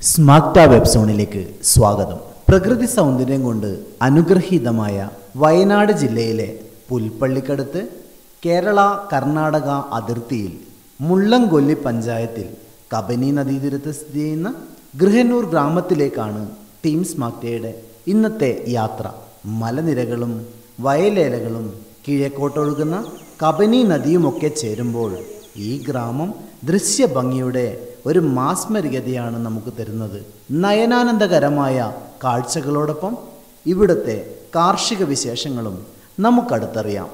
സ്മാക്ട web സോണിലേക്ക് സ്വാഗതം പ്രകൃതി സൗന്ദര്യം കൊണ്ട് അനുഗ്രഹീതമായ വയനാട് ജില്ലയിലെ പുൽപ്പള്ളിക്കടുത്ത് കേരള കർണാടക അതിർത്തിയിൽ മുള്ളംകൊല്ലി പഞ്ചായത്തിൽ കബനി നദീതീരത്ത് സ്ഥിതി ചെയ്യുന്ന ഗൃഹന്നൂർ ഗ്രാമത്തിലേക്കാണ് ടീം സ്മാക്ടയുടെ ഇന്നത്തെ യാത്ര മലനിരകളും വയലേലകളും കിഴക്കോട്ടൊഴുകുന്ന കബനി നദിയുമൊക്കെ ചേരുമ്പോൾ ഈ ഗ്രാമം ദൃശ്യഭംഗിയുടെ ഒരു മാസ്മരികതയാണ് നമുക്ക് തരുന്നത് നയനാനന്ദകരമായ കാഴ്ചകളോടൊപ്പം ഇവിടുത്തെ കാർഷിക വിശേഷങ്ങളും നമുക്കടുത്തറിയാം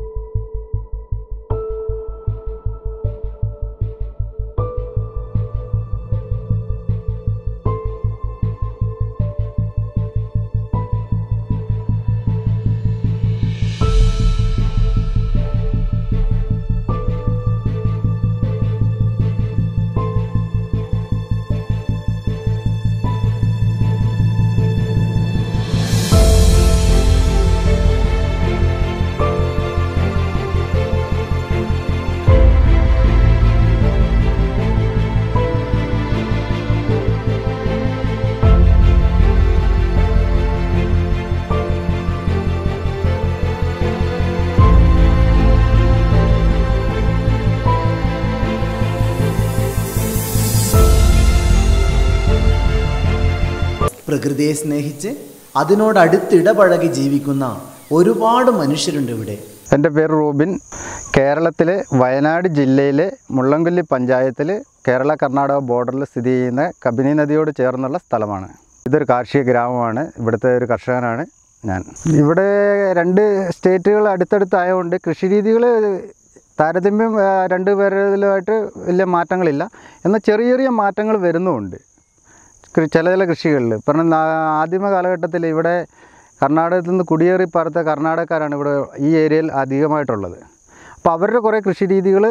പ്രകൃതിയെ സ്നേഹിച്ച് അതിനോടടുത്തിടപഴകി ജീവിക്കുന്ന ഒരുപാട് മനുഷ്യരുണ്ട് ഇവിടെ എൻ്റെ പേര് റൂബിൻ കേരളത്തിലെ വയനാട് ജില്ലയിലെ മുള്ളംകൊല്ലി പഞ്ചായത്തിൽ കേരള കർണാടക ബോർഡറിൽ സ്ഥിതി ചെയ്യുന്ന കബിനി നദിയോട് ചേർന്നുള്ള സ്ഥലമാണ് ഇതൊരു കാർഷിക ഗ്രാമമാണ് ഇവിടുത്തെ ഒരു കർഷകനാണ് ഞാൻ ഇവിടെ രണ്ട് സ്റ്റേറ്റുകൾ അടുത്തടുത്തായതുകൊണ്ട് കൃഷി രീതികൾ താരതമ്യം ആ, രണ്ട് പേരിലുമായിട്ട് വലിയ മാറ്റങ്ങളില്ല എന്നാൽ ചെറിയ ചെറിയ മാറ്റങ്ങൾ വരുന്നുമുണ്ട് കൃ- ചില ചില കൃഷികളിൽ പറഞ്ഞ ആദിമ കാലഘട്ടത്തിൽ ഇവിടെ കർണാടകത്തിൽ നിന്ന് കുടിയേറി പാർത്ത കർണാടകക്കാരാണ് ഇവിടെ ഈ ഏരിയയിൽ അധികമായിട്ടുള്ളത് അപ്പോൾ അവരുടെ കുറേ കൃഷി രീതികൾ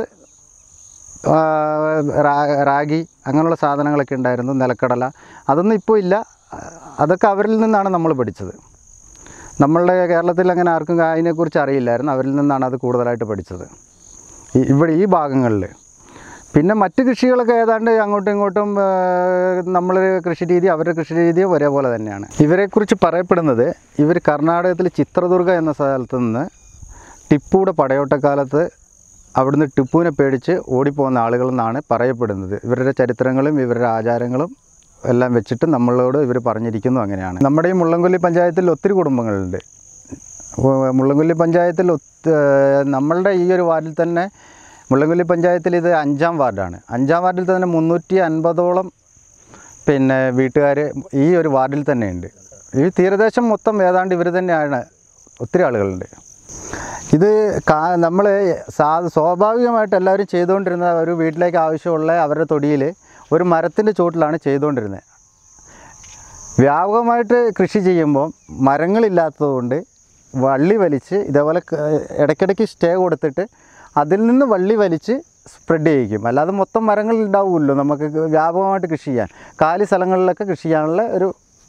റാഗി അങ്ങനെയുള്ള സാധനങ്ങളൊക്കെ ഉണ്ടായിരുന്നു നിലക്കടല അതൊന്നും ഇപ്പോൾ ഇല്ല അതൊക്കെ അവരിൽ നിന്നാണ് നമ്മൾ പഠിച്ചത് നമ്മളുടെ കേരളത്തിൽ അങ്ങനെ ആർക്കും അതിനെക്കുറിച്ച് അറിയില്ലായിരുന്നു അവരിൽ നിന്നാണ് അത് കൂടുതലായിട്ട് പഠിച്ചത് ഈ- ഇവിടെ ഈ ഭാഗങ്ങളിൽ പിന്നെ മറ്റ് കൃഷികളൊക്കെ ഏതാണ്ട് അങ്ങോട്ടും ഇങ്ങോട്ടും നമ്മൾ കൃഷി രീതി അവരുടെ കൃഷി രീതി ഒരേപോലെ തന്നെയാണ് ഇവരെക്കുറിച്ച് പറയപ്പെടുന്നത് ഇവർ കർണാടകത്തിൽ ചിത്രദുർഗ എന്ന സ്ഥലത്ത് നിന്ന് ടിപ്പുയുടെ പടയോട്ടക്കാലത്ത് അവിടുന്ന് ടിപ്പുവിനെ പേടിച്ച് ഓടിപ്പോകുന്ന ആളുകളെന്നാണ് പറയപ്പെടുന്നത് ഇവരുടെ ചരിത്രങ്ങളും ഇവരുടെ ആചാരങ്ങളും എല്ലാം വെച്ചിട്ട് നമ്മളോട് ഇവർ പറഞ്ഞിരിക്കുന്നു അങ്ങനെയാണ് നമ്മുടെ ഈ മുള്ളംകൊല്ലി പഞ്ചായത്തിൽ ഒത്തിരി കുടുംബങ്ങളുണ്ട് ഉവ്വ് മുള്ളംകൊല്ലി പഞ്ചായത്തിൽ ഒത്ത് നമ്മളുടെ ഈ ഒരു വാർഡിൽ തന്നെ മുള്ളംകൊല്ലി പഞ്ചായത്തിൽ ഇത് അഞ്ചാം വാർഡാണ് അഞ്ചാം വാർഡിൽ തന്നെ മുന്നൂറ്റി അൻപതോളം പിന്നെ വീട്ടുകാർ ഈ ഒരു വാർഡിൽ തന്നെയുണ്ട് ഈ തീരദേശം മൊത്തം ഏതാണ്ട് ഇവർ തന്നെയാണ് ഒത്തിരി ആളുകളുണ്ട് ഇത് കാ നമ്മൾ സാ സ്വാഭാവികമായിട്ട് എല്ലാവരും ചെയ്തുകൊണ്ടിരുന്ന ഒരു വീട്ടിലേക്ക് ആവശ്യമുള്ള അവരുടെ തൊടിയിൽ ഒരു മരത്തിൻ്റെ ചുവട്ടിലാണ് ചെയ്തുകൊണ്ടിരുന്നത് വ്യാപകമായിട്ട് കൃഷി ചെയ്യുമ്പോൾ മരങ്ങളില്ലാത്തതുകൊണ്ട് വള്ളി വലിച്ച് ഇതേപോലെ ക- ഇടയ്ക്കിടയ്ക്ക് സ്റ്റേ കൊടുത്തിട്ട് അതിൽ നിന്ന് വള്ളി വലിച്ച് സ്പ്രെഡ് ചെയ്യിക്കും അല്ലാതെ മൊത്തം മരങ്ങൾ ഉണ്ടാവുമല്ലോ നമുക്ക് വ്യാപകമായിട്ട് കൃഷി ചെയ്യാൻ കാലി സ്ഥലങ്ങളിലൊക്കെ കൃഷി ചെയ്യാനുള്ള ഒരു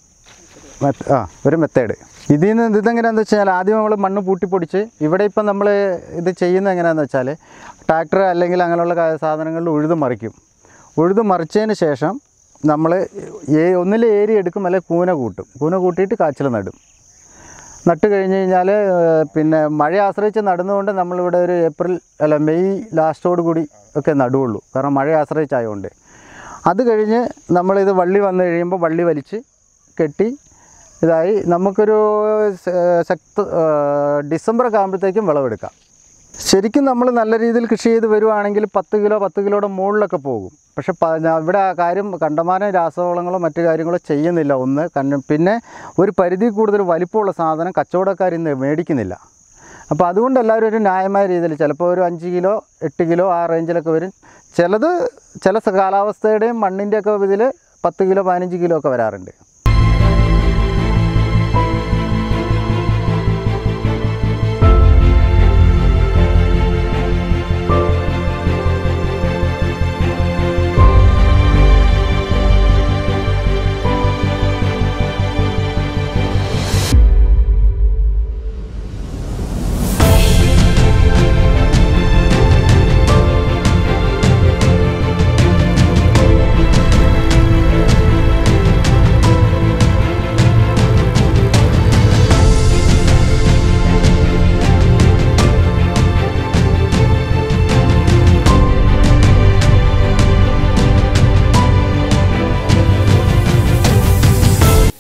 മെത്ത- ആ ഒരു മെത്തേഡ് ഇതിൽ നിന്ന് ഇതെങ്ങനെയാണെന്ന് വെച്ചാൽ ആദ്യം നമ്മൾ മണ്ണ് പൂട്ടിപ്പൊടിച്ച് ഇവിടെ ഇപ്പം നമ്മൾ ഇത് ചെയ്യുന്നത് എങ്ങനെയാണെന്ന് വെച്ചാൽ ട്രാക്ടർ അല്ലെങ്കിൽ അങ്ങനെയുള്ള കാ- സാധനങ്ങളിൽ ഉഴുത് മറിക്കും ഉഴുത് മറിച്ചതിന് ശേഷം നമ്മൾ ഒന്നിൽ ഏരി എടുക്കും അല്ലെങ്കിൽ കൂന കൂട്ടും കൂന കൂട്ടിയിട്ട് കാച്ചിൽ നടും നട്ട് കഴിഞ്ഞ് കഴിഞ്ഞാൽ പിന്നെ മഴ ആശ്രയിച്ച് നടുന്നതുകൊണ്ട് നമ്മളിവിടെ ഒരു ഏപ്രിൽ അല്ല മെയ് ലാസ്റ്റോട് കൂടി ഒക്കെ നടുവുള്ളൂ കാരണം മഴ ആശ്രയിച്ചായതുകൊണ്ട് അത് കഴിഞ്ഞ് നമ്മളിത് വള്ളി വന്നു കഴിയുമ്പോൾ വള്ളി വലിച്ച് കെട്ടി ഇതായി നമുക്കൊരു സ- സെക്ട് ഡിസംബർ ഒക്കെ ആകുമ്പോഴത്തേക്കും വിളവെടുക്കാം ശരിക്കും നമ്മൾ നല്ല രീതിയിൽ കൃഷി ചെയ്ത് വരുവാണെങ്കിൽ പത്ത് കിലോ പത്ത് കിലോയുടെ മുകളിലൊക്കെ പോകും പക്ഷെ പ- ഞാൻ ഇവിടെ ആ കാര്യം കണ്ടമാനം രാസവളങ്ങളോ മറ്റു കാര്യങ്ങളോ ചെയ്യുന്നില്ല ഒന്ന് കണ്ണ് പിന്നെ ഒരു പരിധി കൂടുതൽ വലിപ്പമുള്ള സാധനം കച്ചവടക്കാർ ഇന്ന് മേടിക്കുന്നില്ല അപ്പോൾ അതുകൊണ്ട് എല്ലാവരും ഒരു ന്യായമായ രീതിയിൽ ചിലപ്പോൾ ഒരു അഞ്ച് കിലോ എട്ട് കിലോ ആ റേഞ്ചിലൊക്കെ വരും ചിലത് ചില സ- കാലാവസ്ഥയുടെയും മണ്ണിൻ്റെയൊക്കെ ഇതിൽ പത്ത് കിലോ പതിനഞ്ച് കിലോ ഒക്കെ വരാറുണ്ട്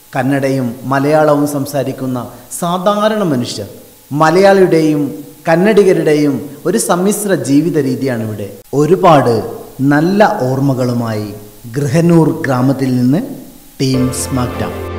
കന്നഡയും മലയാളവും സംസാരിക്കുന്ന സാധാരണ മനുഷ്യർ മലയാളിയുടെയും കന്നഡിഗരുടെയും ഒരു സമ്മിശ്ര ജീവിത രീതിയാണ് ഇവിടെ ഒരുപാട് നല്ല ഓർമ്മകളുമായി ഗൃഹനൂർ ഗ്രാമത്തിൽ നിന്ന് ടീം സ്മാക്ട